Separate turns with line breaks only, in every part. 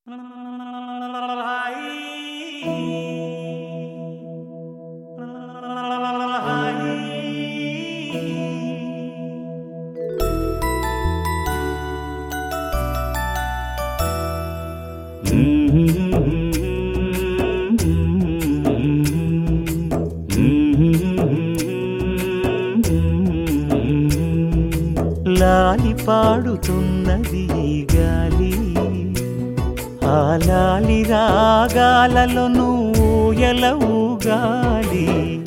లాలి పాడుతున్నది ఈ గాలి ఆ లాలి రాగాలలో నువ్వు ఎలవుగాలి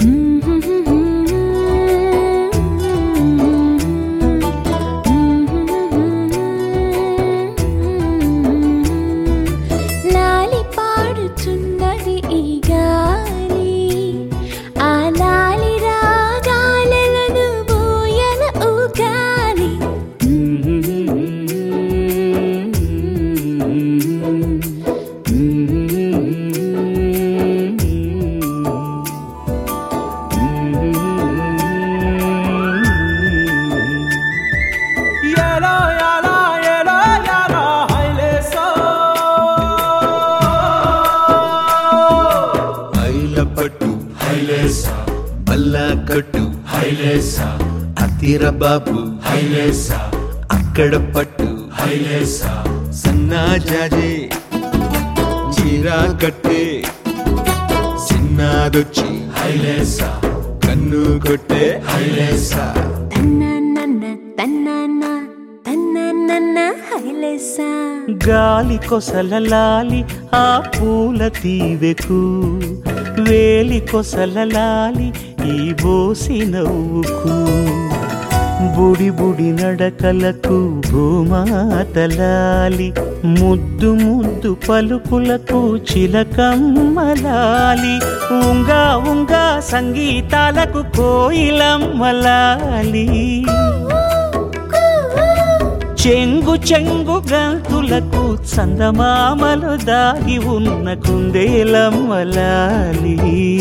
లాలి పాడుచున్నది ఈ గాలి ఆ లాలి రాగాలను బోయల ఊగాలి
ఎలా ఎలా ఎలా ఎలా హైలేసా
ఐల పట్టు హైలేసా బల్లా కట్టు హైలేసా అతిర బాబు హైలేసా అక్కడ పట్టు హైలేసా సన్నా జాజే చీరా కట్టే సిన్నాదొచ్చి హైలేసా కన్ను కొట్టే హైలేసా
తన్నన్న తన్నన్న తన్నన్న హైలేసా
గాలి కొసల లాలి ఆ పూల తీవెకు వేలి కొసల లాలి ఈ బోసి నవ్వుకు బుడి బుడి నడకలకు భూమాతలాలి ముద్దు ముద్దు పలుకులకు చిలకమ్మలాలి ఉంగా ఉంగా సంగీతాలకు కోయిలమ్మలాలి చెంగు చెంగు గంతులకు చందమామలు దాగి ఉన్న కుందేలమ్మలాలి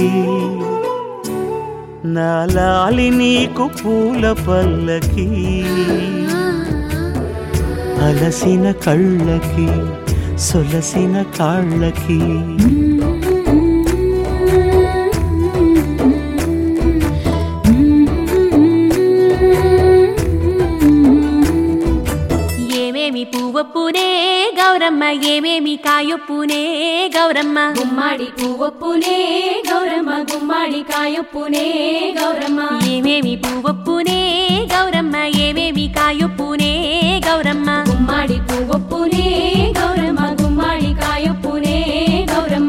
నా లాలి నీకు పూల పల్లకి అలసిన కళ్ళకి సొలసిన కాళ్ళకి
ఏమేమి పువ్వొప్పునే గౌరమ్మ ఏమేమి కాయొప్పునే గౌరమ్మ
గుమ్మాడి పువ్వొప్పునే గౌరమ్మ గుమ్మాడి కాయొప్పునే గౌరమ్మ
ఏమేమి పువ్వొప్పునే గౌరమ్మ ఏమేమి కాయొప్పునే గౌరమ్మ
గుమ్మాడి పువ్వొప్పునే గౌరమ్మ గుమ్మాడి కాయొప్పునే గౌరమ్మ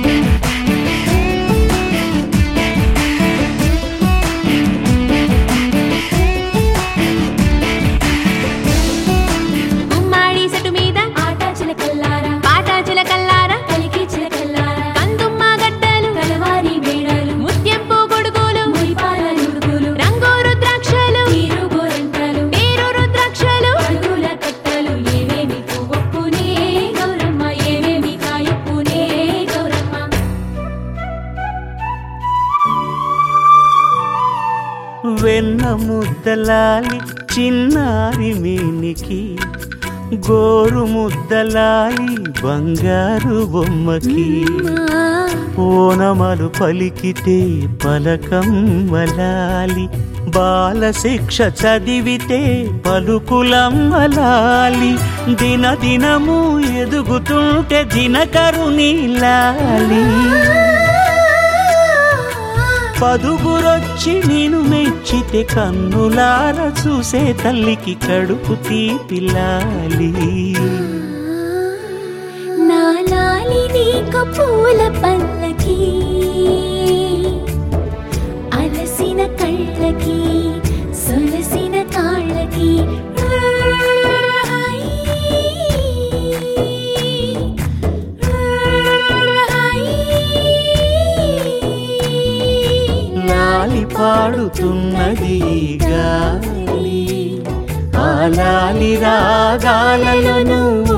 గుమ్మాడి చెట్టు మీద
ఆట చిలకల్లారా
పాట చిలకల్లారా
కలికి చిలకల్లారా
కందుమ్మ గడ్డలు
కలవారి మేడలు
ముత్యంపు గొడుగులు
మురిపాల నుడుగులు
రంగు రుద్రాక్షలు
తీరు గోరంటలు
పేరు రుద్రాక్షలు
అడుగుల కట్టలు ఏమేమి పువ్వొప్పునే గౌరమ్మ ఏమేమి కాయొప్పునే గౌరమ్మ
వెన్న ముద్దలాలి చిన్నారి మేనికి గోరు ముద్దలాలి బంగారు బొమ్మకి ఓనమలు పలికితే పలకమ్మలాలి బాల శిక్ష చదివితే పలుకులమ్మలాలి దిన దినము ఎదుగుతుంటే దినకరుని లాలి పదుగురొచ్చి నేను మెచ్చితే కన్నులార చూసే తల్లికి కడుపు తీపిల్లాలి
నా లాలి నీకు పూల పల్లకి అలసిన కళ్ళకి సొలసిన కాళ్ళకి
లాలి పాడుతున్నది ఈ గాలి ఆ లాలి రాగాలలో నువ్వు